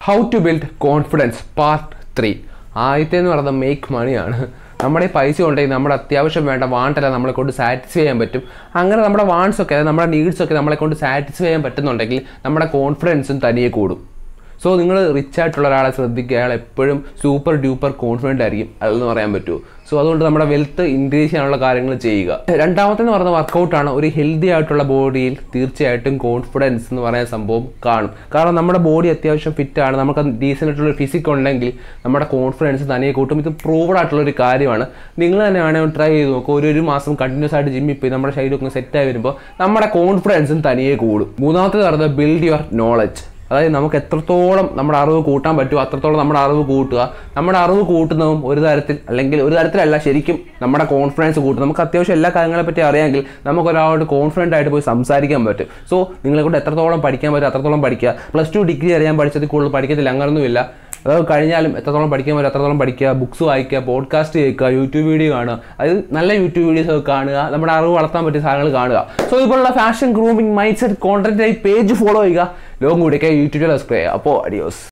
how to build confidence part three ആദ്യത്തെ എന്ന് പറയുന്നത് മേക്ക് മണിയാണ് നമ്മുടെ ഈ പൈസ ഉണ്ടെങ്കിൽ നമ്മുടെ അത്യാവശ്യം വേണ്ട വാണ്ടെല്ലാം നമ്മളെ കൊണ്ട് സാറ്റിസ്ഫൈ ചെയ്യാൻ പറ്റും അങ്ങനെ നമ്മുടെ വാണ്ട്സ് ഒക്കെ അതായത് നമ്മുടെ നീഡ്സ് ഒക്കെ നമ്മളെ കൊണ്ട് സാറ്റിസ്ഫൈ ചെയ്യാൻ പറ്റുന്നുണ്ടെങ്കിൽ നമ്മുടെ കോൺഫിഡൻസും തനിയെ കൂടും സോ നിങ്ങൾ റിച്ച് ആയിട്ടുള്ള ഒരാളെ ശ്രദ്ധിക്കുക അയാൾ എപ്പോഴും സൂപ്പർ ഡ്യൂപ്പർ കോൺഫിഡൻ്റ് ആയിരിക്കും അതെന്ന് പറയാൻ പറ്റുമോ സോ അതുകൊണ്ട് നമ്മുടെ വെൽത്ത് ഇൻക്രീസ് ചെയ്യാനുള്ള കാര്യങ്ങൾ ചെയ്യുക രണ്ടാമത്തെന്ന് പറയുന്ന വർക്കൗട്ടാണ് ഒരു ഹെൽത്തി ആയിട്ടുള്ള ബോഡിയിൽ തീർച്ചയായിട്ടും കോൺഫിഡൻസ് എന്ന് പറയുന്ന സംഭവം കാണും കാരണം നമ്മുടെ ബോഡി അത്യാവശ്യം ഫിറ്റ് ആണ് നമുക്ക് ഡീസൻ്റ് ആയിട്ടുള്ള ഫിസിക് ഉണ്ടെങ്കിൽ നമ്മുടെ കോൺഫിഡൻസ് തനിയെ കൂട്ടും ഇത് പ്രൂവഡ് ആയിട്ടുള്ള ഒരു കാര്യമാണ് നിങ്ങൾ തന്നെ വേണമെങ്കിൽ ട്രൈ ചെയ്ത് നോക്കുക ഒരു ഒരു മാസം കണ്ടിന്യൂസ് ആയിട്ട് ജിമ്മിൽ പോയി നമ്മുടെ ശരീരമൊക്കെ സെറ്റായി വരുമ്പോൾ നമ്മുടെ കോൺഫിഡൻസും തനിയെ കൂടും മൂന്നാമത്തേത് പറയുന്നത് ബിൽഡ് യുവർ നോളജ് അതായത് നമുക്ക് എത്രത്തോളം നമ്മുടെ അറിവ് കൂട്ടാൻ പറ്റുമോ അത്രത്തോളം നമ്മുടെ അറിവ് കൂട്ടുക നമ്മുടെ അറിവ് കൂട്ടുന്നതും ഒരു തരത്തിൽ അല്ലെങ്കിൽ ഒരു തരത്തിലല്ല ശരിക്കും നമ്മുടെ കോൺഫിഡൻസ് കൂട്ടും നമുക്ക് അത്യാവശ്യം എല്ലാ കാര്യങ്ങളെ പറ്റി അറിയാമെങ്കിൽ നമുക്ക് ഒരാളോട് കോൺഫിഡൻ്റ് ആയിട്ട് പോയി സംസാരിക്കാൻ പറ്റും സോ നിങ്ങളെ കൊണ്ട് എത്രത്തോളം പഠിക്കാൻ പറ്റും അത്രത്തോളം പഠിക്കുക പ്ലസ് ടു ഡിഗ്രി അറിയാൻ പഠിച്ചത് കൂടുതൽ പഠിക്കത്തില്ല അങ്ങനൊന്നുമില്ല അത് കഴിഞ്ഞാലും എത്രത്തോളം പഠിക്കാൻ പറ്റും അത്രത്തോളം പഠിക്കുക ബുക്സ് വായിക്കുക പോഡ്കാസ്റ്റ് കേൾക്കുക യൂട്യൂബ് വീഡിയോ കാണുക അതായത് നല്ല യൂട്യൂബ് വീഡിയോസ് ഒക്കെ കാണുക നമ്മുടെ അറിവ് വളർത്താൻ പറ്റിയ സാധനങ്ങൾ കാണുക സോ ഇതുപോലുള്ള fashion grooming mindset content page follow ചെയ്യുക ലോകം കൂടിയൊക്കെ യൂട്യൂബിൽ സബ്സ്ക്രൈബ് ചെയ്യുക അപ്പോൾ അഡിയോസ്